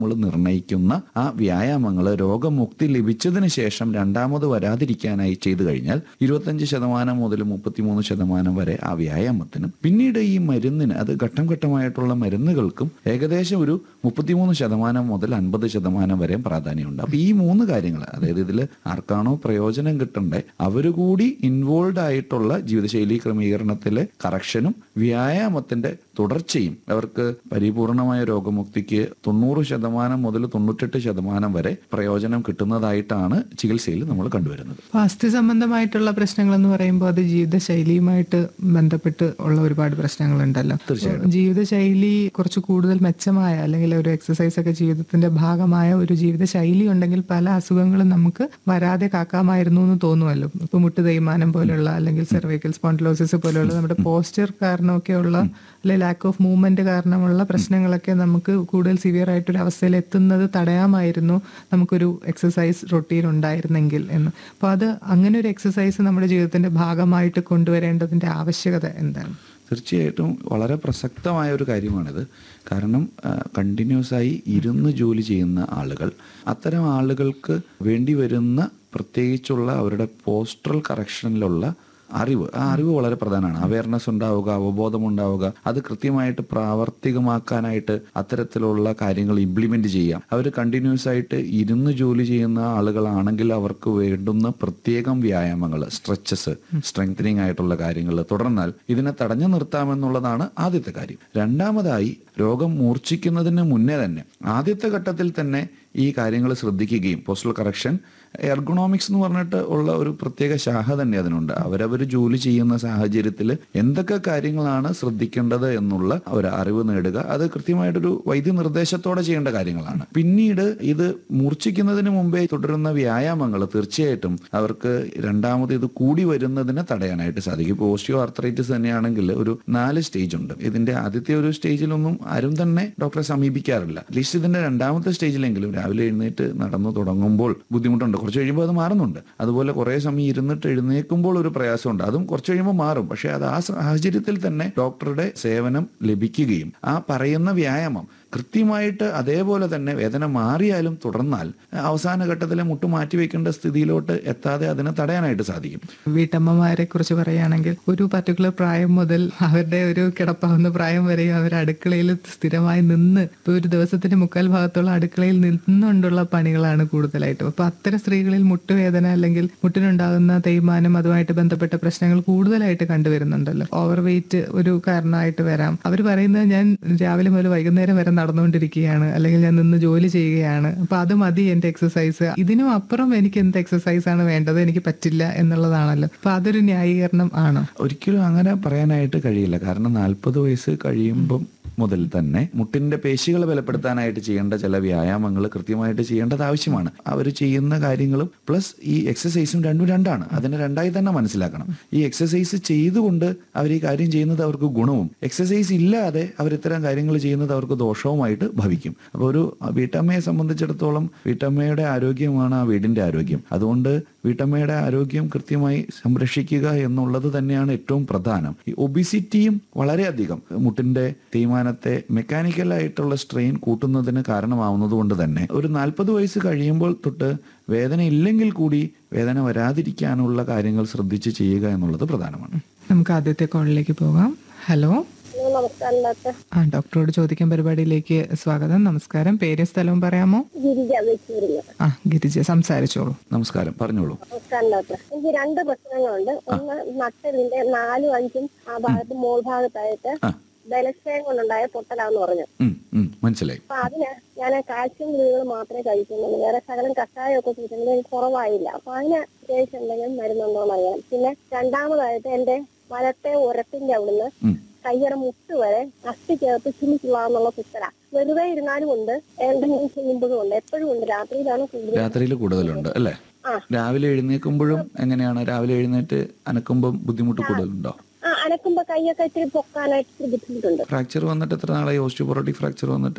നമ്മൾ നിർണ്ണയിക്കുന്ന ആ വ്യായാമങ്ങൾ രോഗമുക്തി ലഭിച്ചതിന് ശേഷം രണ്ടാമത് വരാതിരിക്കാനായി ചെയ്തു കഴിഞ്ഞാൽ ഇരുപത്തഞ്ച് ശതമാനം മുതൽ മുപ്പത്തിമൂന്ന് ശതമാനം വരെ ആ വ്യായാമത്തിനും പിന്നീട് ഈ മരുന്നിന് അത് ഘട്ടം ഘട്ടമായിട്ടുള്ള മരുന്നുകൾക്കും ഏകദേശം ഒരു മുപ്പത്തിമൂന്ന് ശതമാനം മുതൽ അൻപത് ശതമാനം വരെ പ്രാധാന്യമുണ്ട് അപ്പൊ ഈ മൂന്ന് കാര്യങ്ങൾ അതായത് ഇതിൽ ആർക്കാണോ പ്രയോജനം കിട്ടണ്ടേ അവര് കൂടി ഇൻവോൾവ് ആയിട്ടുള്ള ജീവിതശൈലി ക്രമീകരണത്തിലെ കറക്ഷനും വ്യായാമത്തിന്റെ തുടർച്ചയും അവർക്ക് പരിപൂർണമായ രോഗമുക്തിക്ക് തൊണ്ണൂറ് ശതമാനം മുതൽ തൊണ്ണൂറ്റെട്ട് ശതമാനം വരെ പ്രയോജനം കിട്ടുന്നതായിട്ടാണ് ചികിത്സയിൽ നമ്മൾ കണ്ടുവരുന്നത് അപ്പൊ അസ്ഥി സംബന്ധമായിട്ടുള്ള പ്രശ്നങ്ങൾ എന്ന് പറയുമ്പോൾ അത് ജീവിതശൈലിയുമായിട്ട് ബന്ധപ്പെട്ട് ഉള്ള ഒരുപാട് പ്രശ്നങ്ങളുണ്ടല്ലോ തീർച്ചയായിട്ടും. ജീവിതശൈലി കുറച്ച് കൂടുതൽ മെച്ചമായ അല്ലെങ്കിൽ ഒരു എക്സസൈസ് ഒക്കെ ജീവിതത്തിന്റെ ഭാഗമായ ഒരു ജീവിതശൈലി ഉണ്ടെങ്കിൽ പല അസുഖങ്ങളും നമുക്ക് വരാതെ കാക്കാമായിരുന്നു എന്ന് തോന്നുമല്ലോ ഇപ്പൊ മുട്ട് തേയ്മാനം പോലുള്ള അല്ലെങ്കിൽ സെർവൈക്കൽ സ്പോണ്ടിലോസിസ് പോലെയുള്ള നമ്മുടെ പോസ്റ്റർ കാരണമൊക്കെയുള്ള അല്ലെങ്കിൽ ലാക്ക് ഓഫ് മൂവ്മെന്റ് കാരണമുള്ള പ്രശ്നങ്ങളൊക്കെ നമുക്ക് കൂടുതൽ സിവിയർ ആയിട്ടൊരു അവസ്ഥയിൽ എത്തുന്നത് തടയാമായിരുന്നു നമുക്കൊരു എക്സസൈസ് റൊട്ടീൻ ഉണ്ടായിരുന്നെങ്കിൽ എന്ന് അപ്പോൾ അത് അങ്ങനെ ഒരു എക്സസൈസ് നമ്മുടെ ജീവിതത്തിന്റെ ഭാഗമായിട്ട് കൊണ്ടുവരേണ്ടതിന്റെ ആവശ്യകത എന്താണ് തീർച്ചയായിട്ടും വളരെ പ്രസക്തമായ ഒരു കാര്യമാണിത് കാരണം കണ്ടിന്യൂസ് ആയി ഇരുന്ന് ജോലി ചെയ്യുന്ന ആളുകൾ അത്തരം ആളുകൾക്ക് വേണ്ടി വരുന്ന പ്രത്യേകിച്ചുള്ള അവരുടെ പോസ്റ്ററൽ കറക്ഷനിലുള്ള അറിവ് ആ അറിവ് വളരെ പ്രധാനമാണ് അവയർനെസ് ഉണ്ടാവുക അവബോധം ഉണ്ടാവുക അത് കൃത്യമായിട്ട് പ്രാവർത്തികമാക്കാനായിട്ട് അത്തരത്തിലുള്ള കാര്യങ്ങൾ ഇംപ്ലിമെന്റ് ചെയ്യാം അവർ കണ്ടിന്യൂസ് ആയിട്ട് ഇരുന്ന് ജോലി ചെയ്യുന്ന ആളുകളാണെങ്കിൽ അവർക്ക് വേണ്ടുന്ന പ്രത്യേകം വ്യായാമങ്ങൾ സ്ട്രെച്ചസ് സ്ട്രെങ്തനിങ് ആയിട്ടുള്ള കാര്യങ്ങൾ തുടർന്നാൽ ഇതിനെ തടഞ്ഞു നിർത്താമെന്നുള്ളതാണ് ആദ്യത്തെ കാര്യം രണ്ടാമതായി രോഗം മൂർച്ഛിക്കുന്നതിന് മുന്നേ തന്നെ ആദ്യത്തെ ഘട്ടത്തിൽ തന്നെ ഈ കാര്യങ്ങൾ ശ്രദ്ധിക്കുകയും പോസ്റ്റൽ കറക്ഷൻ എർഗണോമിക്സ് എന്ന് പറഞ്ഞിട്ട് ഉള്ള ഒരു പ്രത്യേക ശാഖ തന്നെ അതിനുണ്ട് അവരവർ ജോലി ചെയ്യുന്ന സാഹചര്യത്തിൽ എന്തൊക്കെ കാര്യങ്ങളാണ് ശ്രദ്ധിക്കേണ്ടത് എന്നുള്ള ഒരു അറിവ് നേടുക അത് കൃത്യമായിട്ടൊരു വൈദ്യനിർദ്ദേശത്തോടെ ചെയ്യേണ്ട കാര്യങ്ങളാണ് പിന്നീട് ഇത് മൂർച്ഛിക്കുന്നതിന് മുമ്പേ തുടരുന്ന വ്യായാമങ്ങൾ തീർച്ചയായിട്ടും അവർക്ക് രണ്ടാമത് ഇത് കൂടി വരുന്നതിനെ തടയാനായിട്ട് സാധിക്കും ഇപ്പോൾ ഓസ്റ്റിയോ ആർത്രൈറ്റിസ് തന്നെയാണെങ്കിൽ ഒരു നാല് സ്റ്റേജ് ഉണ്ട് ഇതിന്റെ ആദ്യത്തെ ഒരു സ്റ്റേജിലൊന്നും ആരും തന്നെ ഡോക്ടറെ സമീപിക്കാറില്ല അറ്റ്ലീസ്റ്റ് ഇതിന്റെ രണ്ടാമത്തെ സ്റ്റേജിലെങ്കിലും രാവിലെ എഴുന്നേറ്റ് നടന്നു തുടങ്ങുമ്പോൾ ബുദ്ധിമുട്ടുണ്ട് കുറച്ച് കഴിയുമ്പോൾ അത് മാറുന്നുണ്ട് അതുപോലെ കുറേ സമയം ഇരുന്നിട്ട് എഴുന്നേൽക്കുമ്പോൾ ഒരു പ്രയാസമുണ്ട് അതും കുറച്ച് കഴിയുമ്പോൾ മാറും പക്ഷേ അത് ആ സാഹചര്യത്തിൽ തന്നെ ഡോക്ടറുടെ സേവനം ലഭിക്കുകയും ആ പറയുന്ന വ്യായാമം കൃത്യമായിട്ട് അതേപോലെ തന്നെ വേദന മാറിയാലും തുടർന്നാൽ അവസാന ഘട്ടത്തിലെ മുട്ട് മാറ്റിവെക്കേണ്ട സ്ഥിതിയിലോട്ട് എത്താതെ അതിനെ തടയാനായിട്ട് സാധിക്കും വീട്ടമ്മമാരെ കുറിച്ച് പറയുകയാണെങ്കിൽ ഒരു പർട്ടിക്കുലർ പ്രായം മുതൽ അവരുടെ ഒരു കിടപ്പാവുന്ന പ്രായം വരെയും അവർ അടുക്കളയിൽ സ്ഥിരമായി നിന്ന് ഇപ്പൊ ഒരു ദിവസത്തിന്റെ മുക്കാൽ ഭാഗത്തോളം അടുക്കളയിൽ നിന്നുകൊണ്ടുള്ള പണികളാണ് കൂടുതലായിട്ടും അപ്പൊ അത്തരം സ്ത്രീകളിൽ മുട്ടുവേദന അല്ലെങ്കിൽ മുട്ടിനുണ്ടാകുന്ന തേയ്മാനം അതുമായിട്ട് ബന്ധപ്പെട്ട പ്രശ്നങ്ങൾ കൂടുതലായിട്ട് കണ്ടുവരുന്നുണ്ടല്ലോ ഓവർ വെയിറ്റ് ഒരു കാരണമായിട്ട് വരാം അവർ പറയുന്നത് ഞാൻ രാവിലെ മുതൽ വൈകുന്നേരം വരെ നടന്നുകൊണ്ടിരിക്കുകയാണ് അല്ലെങ്കിൽ ഞാൻ നിന്ന് ജോലി ചെയ്യുകയാണ് അപ്പൊ അത് മതി എന്റെ എക്സസൈസ് ഇതിനും അപ്പുറം എനിക്ക് എന്ത് എക്സസൈസ് ആണ് വേണ്ടത് എനിക്ക് പറ്റില്ല എന്നുള്ളതാണല്ലോ അപ്പൊ അതൊരു ന്യായീകരണം ആണോ ഒരിക്കലും അങ്ങനെ പറയാനായിട്ട് കഴിയില്ല കാരണം നാൽപ്പത് വയസ്സ് കഴിയുമ്പം മുതൽ തന്നെ മുട്ടിന്റെ പേശികൾ ബലപ്പെടുത്താനായിട്ട് ചെയ്യേണ്ട ചില വ്യായാമങ്ങൾ കൃത്യമായിട്ട് ചെയ്യേണ്ടത് ആവശ്യമാണ് അവർ ചെയ്യുന്ന കാര്യങ്ങളും പ്ലസ് ഈ എക്സസൈസും രണ്ടും രണ്ടാണ് അതിനെ രണ്ടായി തന്നെ മനസ്സിലാക്കണം ഈ എക്സസൈസ് ചെയ്തുകൊണ്ട് അവർ ഈ കാര്യം ചെയ്യുന്നത് അവർക്ക് ഗുണവും എക്സസൈസ് ഇല്ലാതെ അവർ ഇത്തരം കാര്യങ്ങൾ ചെയ്യുന്നത് അവർക്ക് ദോഷവുമായിട്ട് ഭവിക്കും അപ്പോൾ ഒരു വീട്ടമ്മയെ സംബന്ധിച്ചിടത്തോളം വീട്ടമ്മയുടെ ആരോഗ്യമാണ് ആ വീടിന്റെ ആരോഗ്യം അതുകൊണ്ട് വീട്ടമ്മയുടെ ആരോഗ്യം കൃത്യമായി സംരക്ഷിക്കുക എന്നുള്ളത് തന്നെയാണ് ഏറ്റവും പ്രധാനം ഈ ഒബിസിറ്റിയും വളരെയധികം മുട്ടിന്റെ തേയ്മാനത്തെ മെക്കാനിക്കലായിട്ടുള്ള സ്ട്രെയിൻ കൂട്ടുന്നതിന് കാരണമാവുന്നത് കൊണ്ട് തന്നെ ഒരു നാൽപ്പത് വയസ്സ് കഴിയുമ്പോൾ തൊട്ട് വേദന ഇല്ലെങ്കിൽ കൂടി വേദന വരാതിരിക്കാനുള്ള കാര്യങ്ങൾ ശ്രദ്ധിച്ച് ചെയ്യുക എന്നുള്ളത് പ്രധാനമാണ് നമുക്ക് ആദ്യത്തെ കോളിലേക്ക് പോകാം ഹലോ നമസ്കാരം ഡോക്ടർ ആ ഡോക്ടറോട് ചോദിക്കാൻ പരിപാടിയിലേക്ക് സ്വാഗതം നമസ്കാരം പേരും സ്ഥലവും പറയാമോ ഗിരിജ വെച്ചൂരിൽ ആ ഗിരിജ സംസാരിച്ചോളൂ നമസ്കാരം പറഞ്ഞോളൂ നമസ്കാരം ഡോക്ടർ എനിക്ക് രണ്ട് പ്രശ്നങ്ങളുണ്ട് ഒന്ന് നട്ടലിന്റെ നാലും അഞ്ചും ആ ഭാഗത്ത് മോൾ ഭാഗത്തായിട്ട് ആ ബലക്ഷയം കൊണ്ടുണ്ടായ പൊട്ടലാന്ന് പറഞ്ഞു ഉം, ഉം, മനസ്സിലായി അപ്പൊ അതിന് ഞാൻ കാൽസ്യം ഗുളികകൾ മാത്രമേ കഴിക്കുന്നുള്ളൂ വേറെ ശകലം കഷായമൊക്കെ കുടിച്ചെങ്കിലും എനിക്ക് കുറവായില്ല അപ്പൊ അതിന് പ്രത്യേകിച്ച് എന്തെങ്കിലും മരുന്നുണ്ടോന്ന് അറിയാം പിന്നെ രണ്ടാമതായിട്ട് എന്റെ വലത്തെ ഉരത്തിന്റെ അവിടുന്ന് ഉം. കയ്യറ മുട്ട് വരെ അസ്ഥി ചേർത്ത് ചുമിച്ചുള്ളാന്നുള്ള കുത്തല വെറുതെ ഇരുന്നാലും ഉണ്ട് എന്തെങ്കിലും ചെയ്യുമ്പോഴും ഉണ്ട് എപ്പോഴും ഉണ്ട് രാത്രിയിലാണ് കൂടുതൽ രാത്രിയിൽ കൂടുതലുണ്ട് അല്ലേ ആ. രാവിലെ എഴുന്നേൽക്കുമ്പോഴും എങ്ങനെയാണ് രാവിലെ എഴുന്നേറ്റ് അനക്കുമ്പോൾ ബുദ്ധിമുട്ട് കൂടുതലുണ്ടോ ആ അനക്കുമ്പോ കൈയൊക്കെ ഇച്ചിരി പൊക്കാനായിട്ട് ഇച്ചിരി ബുദ്ധിമുട്ടുണ്ട് ഫ്രാക്ചർ വന്നിട്ട് എത്ര നാളായി ഓസ്റ്റിയോപൊറോട്ടിക് ഫ്രാക്ചർ വന്നിട്ട്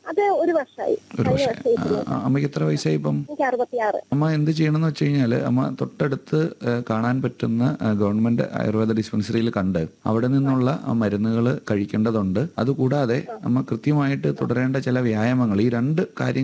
അത് ഒരു വർഷമായി ഒരു കഴിഞ്ഞ വർഷം വർഷം ആ, ആ, അമ്മയ്ക്ക് എത്ര വയസ്സായി ഇപ്പം എനിക്ക് അറുപത്തിയാറ് അമ്മ എന്ത് ചെയ്യണമെന്ന് വെച്ച് കഴിഞ്ഞാൽ അമ്മ തൊട്ടടുത്ത് ഏഹ്, കാണാൻ പറ്റുന്ന ഏഹ്, ഗവൺമെന്റ് ആയുർവേദ ഡിസ്പെൻസറിയിൽ കണ്ട് അവിടെ നിന്നുള്ള മരുന്നുകൾ കഴിക്കേണ്ടതുണ്ട് അതുകൂടാതെ അമ്മ കൃത്യമായിട്ട് തുടരേണ്ട ചില വ്യായാമങ്ങൾ ഈ രണ്ട് കാര്യങ്ങൾ